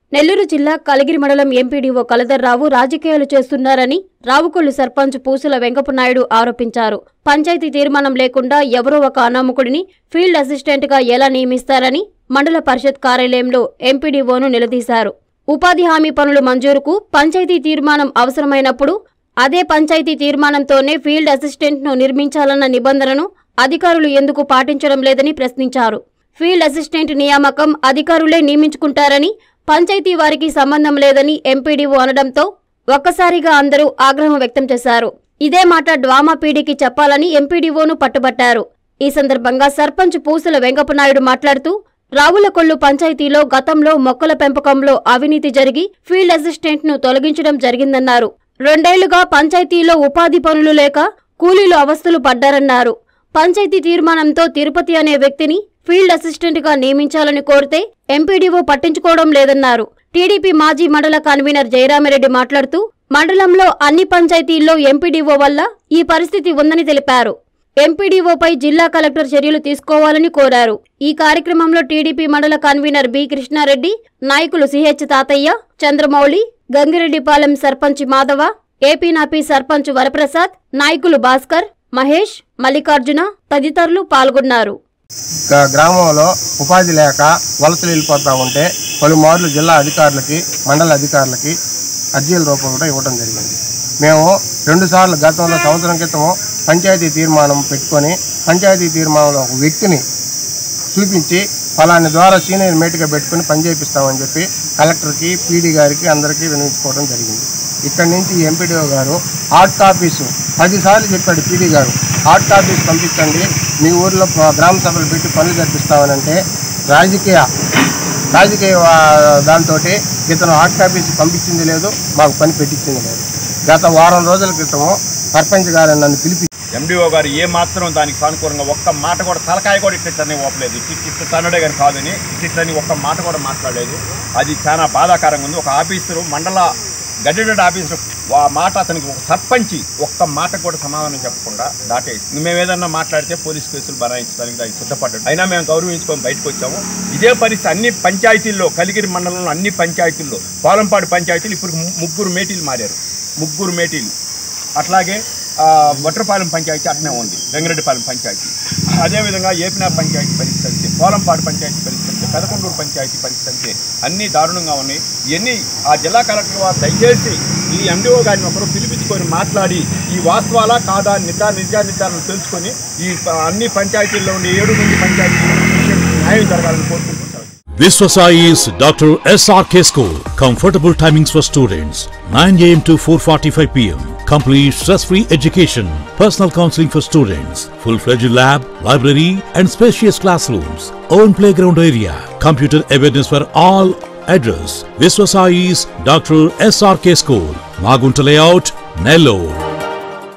నెల్లూరు జిల్లా కలిగిరి మండలం ఎంపీడీఓ కలదర్రావు రాజకీయాలు చేస్తున్నారని రావుకొల్లు సర్పంచ్ పూసుల వెంకపనాయుడు ఆరోపించారు పంచాయతీ తీర్మానం లేకుండా ఎవరో ఒక అనామకుడిని ఫీల్డ్ అసిస్టెంట్ గా ఎలా నియమిస్తారని మండల పరిషత్ కార్యాలయంలో ఎంపీడీఓను నిలదీశారు ఉపాధి హామీ పనుల మంజూరుకు పంచాయతీ తీర్మానం అవసరమైనప్పుడు అదే పంచాయతీ తీర్మానంతోనే ఫీల్డ్ అసిస్టెంట్ ను నిర్మించాలన్న నిబంధనను అధికారులు ఎందుకు పాటించడం లేదని ప్రశ్నించారు ఫీల్డ్ అసిస్టెంట్ నియామకం అధికారులే నియమించుకుంటారని పంచాయతీ వారికి సంబంధం లేదని ఎంపీడీఓ అనడంతో ఒక్కసారిగా అందరూ ఆగ్రహం వ్యక్తం చేశారు ఇదే మాట డ్వామా పీడీకి చెప్పాలని ఎంపీడీఓను పట్టుబట్టారు ఈ సందర్భంగా సర్పంచ్ పూసల వెంకపనాయుడు మాట్లాడుతూ రావులకొల్లు పంచాయతీలో గతంలో మొక్కల పెంపకంలో అవినీతి జరిగి ఫీల్డ్ అసిస్టెంట్ ను తొలగించడం జరిగిందన్నారు రెండేళ్లుగా పంచాయతీలో ఉపాధి పనులు లేక కూలీలు అవస్థలు పడ్డారన్నారు పంచాయతీ తీర్మానంతో తిరుపతి అనే వ్యక్తిని ఫీల్డ్ అసిస్టెంట్ గా నియమించాలని కోరితే ఎంపీడీఓ పట్టించుకోవడం లేదన్నారు టీడీపీ మాజీ మండల కన్వీనర్ జయరామిరెడ్డి మాట్లాడుతూ మండలంలో అన్ని పంచాయతీల్లో ఎంపీడీఓ వల్ల ఈ పరిస్థితి ఉందని తెలిపారు ఎంపీడీఓపై జిల్లా కలెక్టర్ చర్యలు తీసుకోవాలని కోరారు ఈ కార్యక్రమంలో టీడీపీ మండల కన్వీనర్ బి కృష్ణారెడ్డి నాయకులు సిహెచ్ తాతయ్య చంద్రమౌళి గంగిరెడ్డిపాలెం సర్పంచ్ మాధవ ఏపీ నాపీ సర్పంచ్ వరప్రసాద్ నాయకులు భాస్కర్ మహేష్ మల్లికార్జున తదితరులు పాల్గొన్నారు గ్రా- గ్రామంలో ఉపాధి లేక వలసలు వెళ్ళిపోతూ ఉంటే పలుమార్లు జిల్లా అధికారులకి మండల అధికారులకి అర్జీల రూపంలో ఇవ్వడం జరిగింది మేము రెండుసార్లు గతంలో సంవత్సరం క్రితం పంచాయతీ తీర్మానం పెట్టుకొని పంచాయతీ తీర్మానంలో ఒక వ్యక్తిని చూపించి ఫలాని ద్వారా సీనియర్ మేట్గా పెట్టుకొని పని చేపిస్తామని చెప్పి కలెక్టర్కి పీడీ గారికి అందరికీ వినియోగించుకోవడం జరిగింది ఇక్కడి నుంచి ఎంపీడీఓ గారు హార్డ్ కాపీసు పదిసార్లు చెప్పాడు పీడీ గారు హార్డ్ కాపీస్ పంపించండి మీ ఊర్లో ప- గ్రామ సభలు పెట్టి పనులు జరిపిస్తామని అంటే రాజకీయ రాజకీయ దాంతో ఇతను హార్డ్ కాపీస్ పంపించింది లేదు మాకు పని పెట్టించింది లేదు గత వారం రోజుల క్రితము సర్పంచ్ గారు నన్ను పిలిపి ఎండిఓ గారు ఏ మాత్రం దానికి సానుకూలంగా ఒక్క మాట కూడా తలకాయ కూడా ఇట్లని ఓపలేదు ఇట్టి ఇట్టు తనడే కానీ కాదని ఇట్లని ఒక్క మాట కూడా మాట్లాడలేదు అది చాలా బాధాకరంగా ఉంది ఒక ఆఫీసరు మండల గడ్డెడ్ ఆఫీసరు ఆ మాట అతనికి ఒక సర్పంచి ఒక్క మాట కూడా సమాధానం చెప్పకుండా దాటేసి మేము ఏదన్నా మాట్లాడితే పోలీస్ కేసులు బనాయించడానికి దానికి సిద్ధపడ్డాడు అయినా మేము గౌరవించుకొని బయటకు వచ్చాము ఇదే పరిస్థితి అన్ని పంచాయతీల్లో కలిగిరి మండలంలో అన్ని పంచాయతీల్లో పోలంపాడు పంచాయతీలు ఇప్పుడు ము- ముగ్గురు మేటీలు మారారు ముగ్గురు మేటీలు అట్లాగే ఆ, వట్రపాలెం పంచాయతీ అట్నే ఉంది వెంగరెడ్డిపాలెం పంచాయతీ అదేవిధంగా ఏపినా పంచాయతీ పరిస్థితి పోలంపాడు పంచాయతీ పరిస్థితి పెదకొండూరు పంచాయతీ పరిస్థితి అన్నీ దారుణంగా ఉన్నాయి ఇవన్నీ ఆ జిల్లా కలెక్టర్ వారు దయచేసి ఈ ఎండిఓ గారిని ఒకరు పిలిపించుకొని మాట్లాడి ఈ వాస్తవాలా కాదా నిజా నిజా నిర్ధారణ తెలుసుకొని ఈ ప- అన్ని పంచాయతీల్లో ఉండే ఏడు మంది పంచాయతీ న్యాయం జరగాలని కోరుకుంటున్నాను Viswasai is Dr. SRK School. Comfortable timings for students 9 am to 4:45 pm. Complete stress-free education. Personal counseling for students. Full-fledged lab, library, and spacious classrooms. Own playground area. Computer awareness for all. Address: Viswasai's Dr. SRK School. Magunta Layout, Nellore.